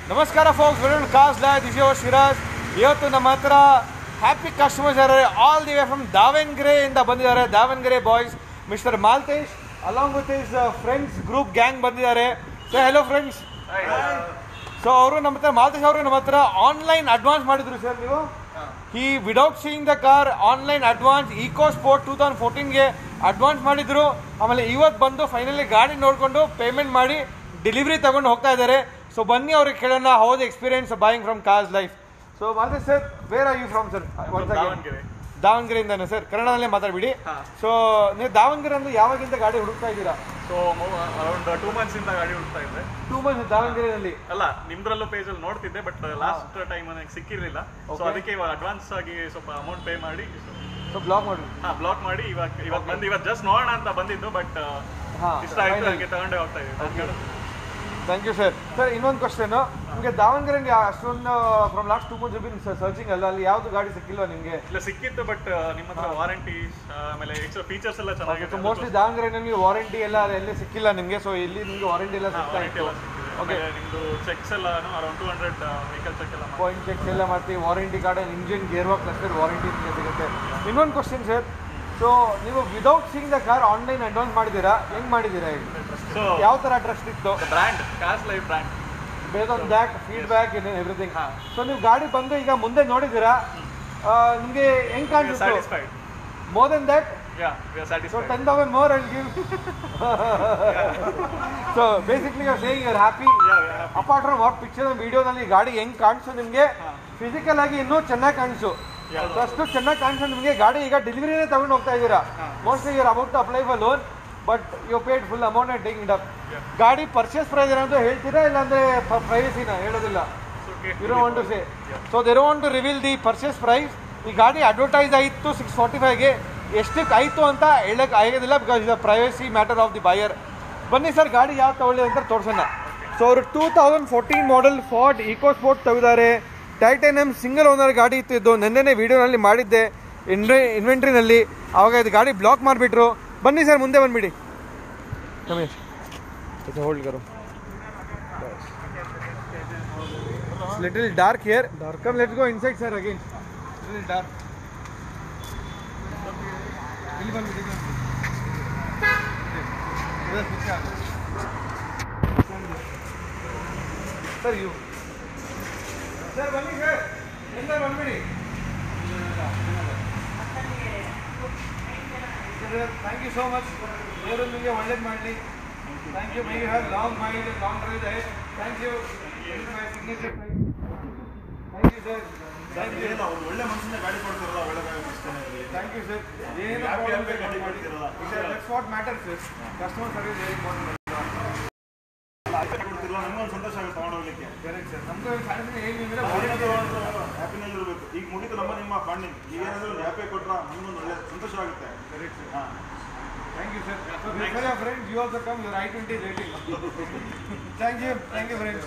ನಮಸ್ಕಾರ folks welcome cars ಲಾ this your Shiraz ಇವತ್ತು ನಮ್ಮ ಹತ್ರ ಹ್ಯಾಪಿ ಕಸ್ಟಮರ್ಸ್ ಇದ್ದಾರೆ all the way from Davanagere ಇಂದ ಬಂದಿದ್ದಾರೆ Davanagere boys mister Maltesh along with his friends group gang ಬಂದಿದ್ದಾರೆ ಸೊ ಹೆಲೋ ಫ್ರೆಂಡ್ಸ್ ಸೊ ಅವರು ನಮ್ಮ ಹತ್ರ ಮಾಲ್ತೇಶ್ ಅವರು ನಮ್ಮ ಹತ್ರ ಆನ್ಲೈನ್ ಅಡ್ವಾನ್ಸ್ ಮಾಡಿದ್ರು ಸರ್ ನೀವು ಈ without seeing the car online advance EcoSport two thousand ಫೋರ್ಟೀನ್ಗೆ ಅಡ್ವಾನ್ಸ್ ಮಾಡಿದ್ರು ಆಮೇಲೆ ಇವತ್ತು ಬಂದು ಫೈನಲಿ ಗಾಡಿ ನೋಡಿಕೊಂಡು ಪೇಮೆಂಟ್ ಮಾಡಿ ಡೆಲಿವರಿ ತಗೊಂಡು ಹೋಗ್ತಾ ಇದ್ದಾರೆ ಸೊ ಬನ್ನಿ ಅವ್ರಿಗೆ ಕೇಳೋಣ ಹೌದು experience buying from cars life so Maltesh sir where are you from sir Davanagere. ದಾವಣಗೆರೆಯಿಂದಾನೆ ಸರ್ ಕನ್ನಡದಲ್ಲೇ ಮಾತಾಡ್ಬಿಡಿ ಸೊ ನೀವು ದಾವಣಗೆರೆ ಅಂದ್ರೆ ಯಾವಾಗಿಂದ ಗಾಡಿ ಹುಡುಕ್ತಾ ಇದ್ದೀರಾ ಸೊ ಅರೌಂಡ್ ಟೂ ಮಂತ್ಸ್ ಇಂದ ಗಾಡಿ ಹುಡುಕ್ತಾ ಇದ್ದೆ ಟೂ ಮಂತ್ಸ್ ದಾವಣಗೆರೆಯಲ್ಲಿ ಅಲ್ಲ ನಿಮ್ದ್ರಲ್ಲೂ ಪೇಜ್ ಅಲ್ಲಿ ನೋಡ್ತಿದ್ದೆ ಬಟ್ ಲಾಸ್ಟ್ ಟೈಮ್ ನನಗೆ ಸಿಕ್ಕಿರ್ಲಿಲ್ಲ ಸೊ ಅದಕ್ಕೆ ಇವಾಗ ಅಡ್ವಾನ್ಸ್ ಆಗಿ ಸ್ವಲ್ಪ ಅಮೌಂಟ್ ಪೇ ಮಾಡಿ ಸೊ ಬ್ಲಾಕ್ ಮಾಡಿ ಹಾ ಬ್ಲಾಕ್ ಮಾಡಿ ಇವಾಗ ಇವಾಗ ಬಂದು ಇವತ್ತು ಜಸ್ಟ್ ನೋಡೋಣ ಅಂತ ಬಂದಿದ್ದು ಬಟ್ ಹಾ ಇಷ್ಟ ಆಯ್ತು ನನಗೆ ತಗೊಂಡೇ ಹೋಗ್ತಾ ಇದ್ದೀನಿ ಥ್ಯಾಂಕ್ ಯು ಸರ್ ಸರ್ ಇನ್ನೊಂದು ಕ್ವಶನ್ ನಿಮಗೆ ದಾವಣಗೆರೆ ಅಷ್ಟೊಂದು from last two months been searching ಅಲ್ಲ ಅಲ್ಲಿ ಯಾವ್ದು ಗಾಡಿ ಸಿಕ್ಕಿಲ್ವಾ ನಿಮಗೆ ಇಲ್ಲ ಸಿಕ್ಕಿತ್ತು ಬಟ್ ನಿಮ್ಮ ಹತ್ರ ವಾರಂಟಿ ಆಮೇಲೆ ಎಕ್ಸ್ಟ್ರಾ ಫೀಚರ್ಸ್ ಎಲ್ಲ ಚೆನ್ನಾಗಿದೆ ಮೋಸ್ಟ್ಲಿ ದಾವಣಗೆರೆನಲ್ಲಿ ವಾರಂಟಿ ಎಲ್ಲ ಎಲ್ಲಿ ಸಿಕ್ಕಿಲ್ಲ ನಿಮಗೆ ಸೊ ಇಲ್ಲಿ ನಿಮಗೆ ವಾರಂಟಿ ಎಲ್ಲ ಸಿಗ್ತಾ ವಾರಂಟಿ ಇತ್ತು ಎಲ್ಲ ಸಿಕ್ಕಿದೆ ಆಮೇಲೆ ನಿಮ್ದು ಚೆಕ್ಸ್ ಎಲ್ಲ around two hundred vehicle check ಎಲ್ಲ ಮಾಡಿ ಪಾಯಿಂಟ್ ಚೆಕ್ಸ್ ಎಲ್ಲ ಮಾಡ್ತೀವಿ warranty card engine gear work ಅಷ್ಟೇ ವಾರಂಟಿ ನಿಮಗೆ ಸಿಗುತ್ತೆ ಇನ್ನೊಂದು ಕ್ವಶನ್ ಸರ್ ಸೊ ನೀವು without seeing the car online advance ಮಾಡಿದ್ದೀರಾ ಹೆಂಗ್ ಮಾಡಿದ್ದೀರಾ ಈಗ ಸೊ ಯಾವ ಥರ ಟ್ರಸ್ಟ್ ಇತ್ತು brand cars life brand base on that feedback in everything so ನೀವು ಗಾಡಿ ಬಂದು ಈಗ ಮುಂದೆ ನೋಡಿದ್ದೀರಾ ನಿಮಗೆ ಹೆಂಗ್ ಕಾಣಿಸ್ತು satisfied more than that yeah we are so satisfied ten thousand more I'll give so basically you're saying you're happy apart from what picture ವಿಡಿಯೋನಲ್ಲಿ ಗಾಡಿ ಹೆಂಗ್ ಕಾಣಿಸು ನಿಮಗೆ ಫಿಸಿಕಲ್ ಆಗಿ ಇನ್ನೂ ಚೆನ್ನಾಗಿ ಕಾಣಿಸು ಸೊ ಅಷ್ಟು ಚೆನ್ನಾಗಿ ಕಾಣಿಸು ನಿಮಗೆ ಗಾಡಿ ಈಗ ಡೆಲಿವರಿನೇ ತಗೊಂಡು ಹೋಗ್ತಾ ಇದ್ದೀರಾ mostly you're about to apply for loan but you paid full amount and taking up ಗಾಡಿ ಪರ್ಚೇಸ್ ಪ್ರೈಸ್ ಏನಂತ ಹೇಳ್ತೀರಾ ಇಲ್ಲಾಂದ್ರೆ ಪ್ರೈವಸಿನ ಹೇಳೋದಿಲ್ಲ okay you don't want to say so they want to reveal the purchase price ಈ ಗಾಡಿ advertise ಆಯಿತು six forty ಫೈವ್ಗೆ ಎಷ್ಟಕ್ಕೆ ಆಯಿತು ಅಂತ ಹೇಳಕ್ ಆಗೋದಿಲ್ಲ ಬಿಕಾಸ್ ಇದು privacy matter of the buyer ಬನ್ನಿ ಸರ್ ಗಾಡಿ ಯಾವ್ದು ತಗೊಳ್ಳಿ ಅಂತ ತೋರ್ಸೋಣ ಸೊ ಅವರು two thousand fourteen model Ford EcoSport ತೆಗೆದಾರೆ ಟೈಟೇನಿಯಮ್ ಸಿಂಗಲ್ ಓನರ್ ಗಾಡಿ ಇತ್ತು ಇದು ನೆನ್ನೆನೇ ವಿಡಿಯೋನಲ್ಲಿ ಮಾಡಿದ್ದೆ ಇನ್ವೆ ಇನ್ವೆಂಟ್ರಿನಲ್ಲಿ ಆವಾಗ ಇದು ಗಾಡಿ ಬ್ಲಾಕ್ ಮಾಡಿಬಿಟ್ರು ಬನ್ನಿ ಸರ್ ಮುಂದೆ ಬಂದ್ಬಿಡಿ ರಮೇಶ್ ಹೋಲ್ಡ್ ಕರು It's little dark here. Dark. Come, let's go inside, sir, again. Little dark. ಇಲ್ಲಿ ಬಂದ್ಬಿಡಿ, ಇಲ್ಲಿ ಬಂದ್ಬಿಡಿ. ಇದೆ, ಪೀछे ಆ ಗए. Sir, you. Sir, ಬನ್ನಿ ಸರ್ ಎಲ್ಲ ಬಂದ್ಬಿಡಿ ಥ್ಯಾಂಕ್ ಯು ಸೋ ಮಚ್ ದೇವರು ನಿಮಗೆ ಒಳ್ಳೇದು ಮಾಡಲಿ thank you my have long mind long drive ಇದೆ thank you signature thank you sir thank you ಏನು ಅವ್ರು ಒಳ್ಳೆ ಮನಸ್ಸಿಂದ ಗಾಡಿ ಕೊಡ್ತಾರಲ್ಲ ಒಳ್ಳೆ ಗಾಡಿ ಮಾಡಿಸ್ತಾನೆ ಇರಲಿ ಥ್ಯಾಂಕ್ ಯು ಸರ್ ಏನು Happy happy ಗಾಡಿ ಕೊಡ್ತಿರಲ್ಲ. That's what matters customer service very important ಕೊಡ್ತಿರಲ್ಲ ನಮ್ಗೊಂದು ಸಂತೋಷ ಆಗುತ್ತೆ ತಗೊಂಡೋಗ್ಲಿಕ್ಕೆ ಕರೆಕ್ಟ್ ಸರ್ ನಮ್ದು ಸ್ಯಾಟಿಸ್ಫೈ ಏನಿದ್ರೆ ಹ್ಯಾಪಿನಲ್ಲಿ ಇರಬೇಕು ಈಗ ಮುಗಿತು ನಮ್ಮ ನಿಮ್ಮ ಫಂಡಿಂಗ್ ಈಗ ಏನಾದ್ರು ಒಂದು ಹ್ಯಾಪಿ ಕೊಟ್ರ ನಮ್ಗೊಂದು ಒಳ್ಳೆ ಸಂತೋಷ ಆಗುತ್ತೆ ಕರೆಕ್ಟ್ ಸರ್ ಹಾಂ thank you sir so refer your friends you also come your I-20 rating thank you thank you friends